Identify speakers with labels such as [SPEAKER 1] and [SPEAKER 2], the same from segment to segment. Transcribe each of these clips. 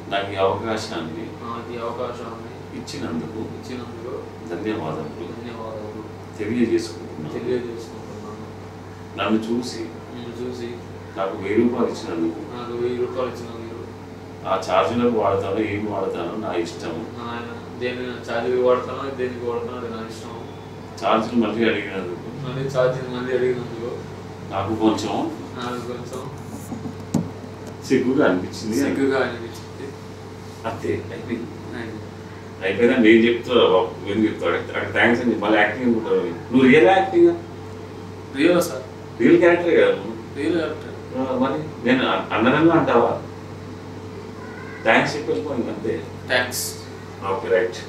[SPEAKER 1] నాకు ఈ అవకాశాన్ని
[SPEAKER 2] నాకు ఈ అవకాశాన్ని
[SPEAKER 1] ఇచ్చినందుకు
[SPEAKER 2] ఇచ్చినందుకు
[SPEAKER 1] ధన్యవాదములు
[SPEAKER 2] ధన్యవాదాలు
[SPEAKER 1] తెలియజేసుకుంటున్నాను
[SPEAKER 2] తెలియజేసుకుంటున్నాను
[SPEAKER 1] నన్ను చూసి
[SPEAKER 2] నేను చూసి
[SPEAKER 1] నాకు వెయ్యి రూపాయలు ఇచ్చినందుకు
[SPEAKER 2] నాకు వెయ్యి రూపాయలు ఇచ్చిన మీరు
[SPEAKER 1] ఆ ఛార్జీలకు వాడతానో ఏం వాడతానో నా ఇష్టం
[SPEAKER 2] ఆయన దేని ఛార్జీకి వాడతానో దేనికి వాడతానో అది నా ఇష్టం
[SPEAKER 1] ఛార్జీలు మళ్ళీ అడిగినందుకు
[SPEAKER 2] మళ్ళీ ఛార్జీ మళ్ళీ అడిగినందుకు
[SPEAKER 1] నాకు కొంచెం
[SPEAKER 2] నాకు కొంచెం
[SPEAKER 1] సిగ్గుగా అనిపించింది
[SPEAKER 2] సిగ్గుగా అనిపించింది
[SPEAKER 1] అంతే అయిపోయింది
[SPEAKER 2] ఆయన
[SPEAKER 1] అయిపోయిందా నేను చెప్తా బాబు నేను చెప్తాడు అక్కడ థ్యాంక్స్ అని మళ్ళీ యాక్టింగ్ అనుకుంటావు నువ్వు real acting
[SPEAKER 2] real sir
[SPEAKER 1] real character కదా నువ్వు
[SPEAKER 2] రియల్ యాక్టర్
[SPEAKER 1] ఆ, మరి నేను అ- అన్నదన్నా అంటావా థ్యాంక్స్ చెప్పి వెళ్ళిపోయింది అంతే
[SPEAKER 2] థ్యాంక్స్
[SPEAKER 1] ఓకే రైట్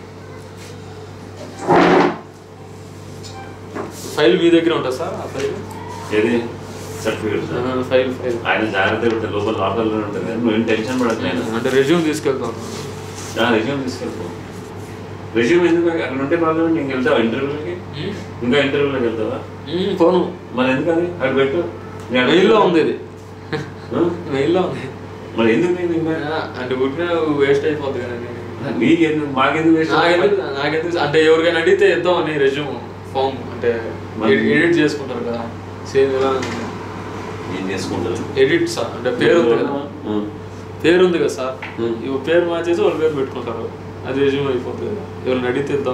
[SPEAKER 2] ఫైల్ మీ దగ్గర ఉంటుంది సార్ ఆ ఫైల్
[SPEAKER 1] ఏది సర్టిఫికేట్
[SPEAKER 2] ఫైల్ ఫైల్
[SPEAKER 1] ఆయన జాగ్రత్తగా ఉంటుంది లోపల లాకర్లో ఉంటుంది కానీ నువ్వు ఏం టెన్షన్ పడకు నేను
[SPEAKER 2] అంటే రెజ్యూమ్ తీసుకెళ్తాను
[SPEAKER 1] నా రెజ్యూమ్ తీసుకెళ్ళిపో రెజ్యూమ్ ఎందుకు అక్కడ ఉంటే ప్రాబ్లం నీకు వెళ్తావా ఇంటర్వ్యూలకి ఇంకా ఇంటర్వ్యూలోకి వెళ్తావా
[SPEAKER 2] ఫోను
[SPEAKER 1] మరి ఎందుకు అది అక్కడ పెట్టు నేను
[SPEAKER 2] మెయిల్లో ఉంది ఇది
[SPEAKER 1] ఆ?
[SPEAKER 2] మెయిల్లో ఉంది
[SPEAKER 1] మరి ఎందుకు నేను ఇంకా
[SPEAKER 2] అంటే ఉట్టిన వేస్ట్ అయిపోద్ది కదా
[SPEAKER 1] నీకెందుకు మాకెందుకు వేస్ట్
[SPEAKER 2] నాకెందుకు నాకెందుకు అంటే ఎవరికైనా అడిగితే ఇద్దాం అని రెజ్యూమ్ ఫామ్ అంటే
[SPEAKER 1] మరి-
[SPEAKER 2] ఎడిట్ చేసుకుంటారు కదా సేమ్ ఎలా
[SPEAKER 1] ఏం చేసుకుంటారు
[SPEAKER 2] ఎడిట్ సార్ అంటే పేరు ఉంది కదా
[SPEAKER 1] ఆ.
[SPEAKER 2] పేరు ఉంది కదా సార్
[SPEAKER 1] Hmm.
[SPEAKER 2] ఇవి పేరు మార్చేసి వాళ్ళ పేరు పెట్టుకుంటారు అది రెజ్యూమ్ అయిపోతుంది కదా ఎవరిని అడిగితే ఇద్దాం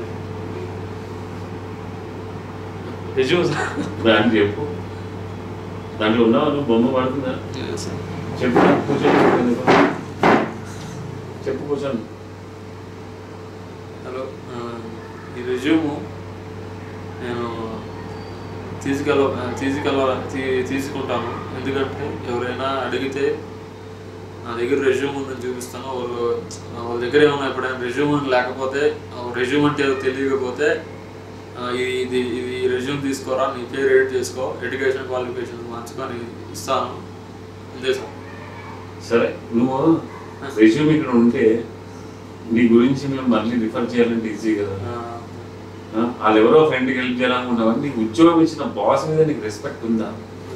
[SPEAKER 2] రెజ్యూమ్ సార్
[SPEAKER 1] దాన్ని చెప్పు దాంట్లో ఉన్నావా నువ్వు బొమ్మ పడుతుందా చెప్పు కూర్చొని చెప్పు కూర్చోండి
[SPEAKER 2] హలో ఆ, ఈ రెజ్యూమ్ నేను తీసుకెళ్ళ తీసుకెళ్ళ తీ- తీసుకుంటాను ఎందుకంటే ఎవరైనా అడిగితే నా దగ్గర రెజ్యూమ్ ఉందని చూపిస్తాను వాళ్ళు వాళ్ళ దగ్గర ఏమైనా ఎప్పుడైనా రెజ్యూమ్ లేకపోతే రెజ్యూమ్ అంటే ఏదో తెలియకపోతే ఆ, ఇది ఇది ఇది రెజ్యూమ్ తీసుకోరా నీ పేరు ఎడిట్ చేసుకో ఎడ్యుకేషన్ క్వాలిఫికేషన్ మార్చుకొని ఇస్తాను అంతే సార్
[SPEAKER 1] సరే నువ్వు రెజ్యూమ్ ఇక్కడ ఉంటే నీ గురించి మేము మళ్ళీ రిఫర్ చేయాలంటే ఈజీ కదా
[SPEAKER 2] ఆ,
[SPEAKER 1] ఆ? వాళ్ళు ఎవరో ఫ్రెండ్కి హెల్ప్ చేయాలనుకున్నావని నీకు ఉద్యోగం ఇచ్చిన బాస్ మీద నీకు రెస్పెక్ట్ ఉందా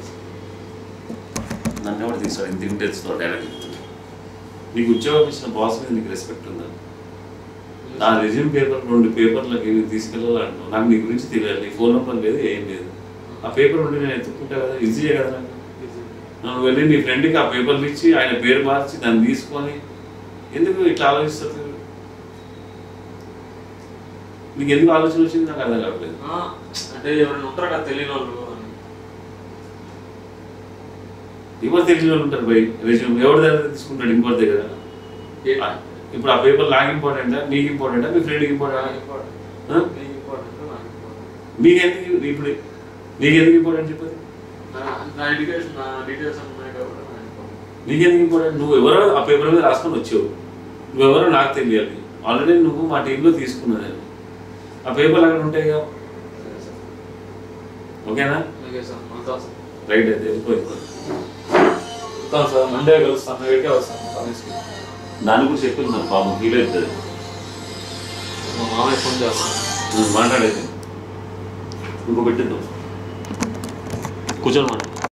[SPEAKER 1] నన్ను ఎవరు తీసుకోవాలి ఇంత ఇంటెన్స్తో డైరెక్ట్ నీకు ఉద్యోగం ఇచ్చిన బాస్ మీద నీకు రెస్పెక్ట్ ఉందా నా రెజ్యూమ్ పేపర్ రెండు పేపర్లకి నేను తీసుకెళ్ళాలంటున్నావు నాకు నీ గురించి తెలియాలి నీ ఫోన్ నెంబర్ లేదు ఏం లేదు ఆ పేపర్ ఉండి నేను ఎత్తుకుంటా కదా ఈజీయే కదా నాకు నువ్వు వెళ్ళి నీ ఫ్రెండ్కి ఆ పేపర్లు ఇచ్చి ఆయన పేరు మార్చి దాన్ని తీసుకొని ఎందుకు ఇట్లా ఆలోచిస్తుంది నీకు ఎందుకు ఆలోచన వచ్చింది నాకు అర్థం కావట్లేదు
[SPEAKER 2] ఆ, అంటే ఎవరైనా ఉంటారు కదా తెలియని వాళ్ళు అని.
[SPEAKER 1] ఎవరు తెలిసిన వాళ్ళు ఉంటారు బై రెజ్యూమ్ ఎవరి దగ్గర తీసుకుంటాడు ఇంకోటి దగ్గర
[SPEAKER 2] ఏ-
[SPEAKER 1] ఆ, ఇప్పుడు ఆ పేపర్ నాకు ఇంపార్టెంటా నీకు ఇంపార్టెంటా మీ ఫ్రెండ్కి
[SPEAKER 2] నాకు
[SPEAKER 1] ఇంపార్టెంట్
[SPEAKER 2] important.
[SPEAKER 1] ఆ?
[SPEAKER 2] నీకు important, నాకు important.
[SPEAKER 1] నీకెందుకు ఇప్పుడు నీకెందుకు ఇంపార్టెంట్ చెప్పదు
[SPEAKER 2] నా- నా ఎడ్యుకేషన్ నా డీటెయిల్స్ ఉన్నాయి కాబట్టి నాకు important.
[SPEAKER 1] నీకెందుకు ఇంపార్టెంట్ నువ్వు ఎవరో ఆ పేపర్ మీద రాసుకొని వచ్చావు నువ్వెవరో నాకు తెలియాలి ఆల్రెడీ నువ్వు మా టీంలో తీసుకున్నా నేను ఆ పేపర్లు అక్కడ ఉంటాయి కదా
[SPEAKER 2] సరే సార్.
[SPEAKER 1] ఓకేనా
[SPEAKER 2] ఓకే సార్ వెళ్తాం సార్
[SPEAKER 1] రైట్ అయితే వెళ్ళిపోయి
[SPEAKER 2] వెళ్తాం సార్ మండే కలుస్తాను ఇక్కడికే వస్తాను కాలేజ్కి
[SPEAKER 1] దాన్ని కూడా చెప్పింది నాకు పాపం ఫీల్ అవుతుంది
[SPEAKER 2] మా మామయ్య ఫోన్ చేస్తాను
[SPEAKER 1] నువ్వు మాట్లాడేది ఇంకో పెట్టిద్దాం కూర్చొని మాట